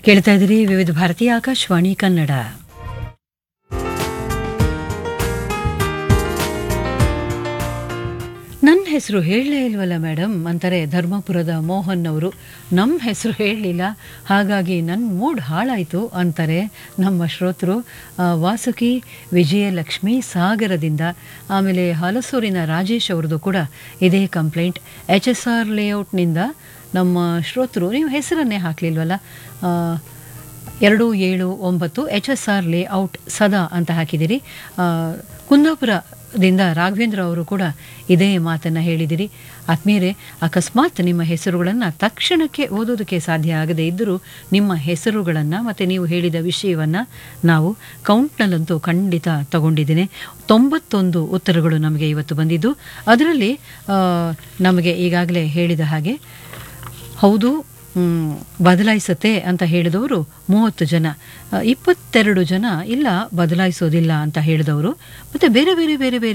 ಕೇಳ್ತಾ ಇದ್ದೀರಿ ವಿವಿಧ ಭಾರತೀಯ ಆಕಾಶವಾಣಿ ಕನ್ನಡ ನನ್ನ ಹೆಸರು ಹೇಳಲೇ ಇಲ್ವಲ್ಲ ಮೇಡಮ್ ಅಂತಾರೆ ಧರ್ಮಪುರದ ಮೋಹನ್ ಅವರು ನಮ್ಮ ಹೆಸರು ಹೇಳಲಿಲ್ಲ ಹಾಗಾಗಿ ನನ್ನ ಮೂಡ್ ಹಾಳಾಯಿತು ಅಂತಾರೆ ನಮ್ಮ ಶ್ರೋತೃ ಆ, ವಾಸುಕಿ ವಿಜಯಲಕ್ಷ್ಮಿ ಸಾಗರದಿಂದ ಆಮೇಲೆ ಹಲಸೂರಿನ ರಾಜೇಶ್ ಅವ್ರದ್ದು ಕೂಡ ಇದೇ ಕಂಪ್ಲೇಂಟ್ ಎಚ್ ಎಸ್ ಆರ್ ಲೇಔಟ್ನಿಂದ ನಮ್ಮ ಶ್ರೋತೃ ನೀವು ಹೆಸರನ್ನೇ ಹಾಕಲಿಲ್ವಲ್ಲ ಎರಡು ಏಳು ಒಂಬತ್ತು ಎಚ್ ಎಸ್ ಆರ್ ಲೇಔಟ್ ಸದಾ ಅಂತ ಹಾಕಿದಿರಿ ಆ, ಕುಂದಾಪುರದಿಂದ ರಾಘವೇಂದ್ರ ಅವರು ಕೂಡ ಇದೇ ಮಾತನ್ನು ಹೇಳಿದಿರಿ ಆತ್ಮೀಯರೇ ಅಕಸ್ಮಾತ್ ನಿಮ್ಮ ಹೆಸರುಗಳನ್ನು ತಕ್ಷಣಕ್ಕೆ ಓದೋದಕ್ಕೆ ಸಾಧ್ಯ ಆಗದೇ ಇದ್ದರೂ ನಿಮ್ಮ ಹೆಸರುಗಳನ್ನು ಮತ್ತು ನೀವು ಹೇಳಿದ ವಿಷಯವನ್ನು ನಾವು ಕೌಂಟ್ನಲ್ಲಂತೂ ಖಂಡಿತ ತಗೊಂಡಿದ್ದೇನೆ ತೊಂಬತ್ತೊಂದು ಉತ್ತರಗಳು ನಮಗೆ ಇವತ್ತು ಬಂದಿದ್ದು ಅದರಲ್ಲಿ ಆ, ನಮಗೆ ಈಗಾಗಲೇ ಹೇಳಿದ ಹಾಗೆ ಹೌದು ಮ್, ಬದಲಾಯಿಸುತ್ತೆ ಅಂತ ಹೇಳಿದವರು ಮೂವತ್ತು ಜನ ಆ, ಇಪ್ಪತ್ತೆರಡು ಜನ ಇಲ್ಲ ಬದಲಾಯಿಸೋದಿಲ್ಲ ಅಂತ ಹೇಳಿದವರು ಮತ್ತು ಬೇರೆ ಬೇರೆ ಬೇರೆ ಬೇರೆ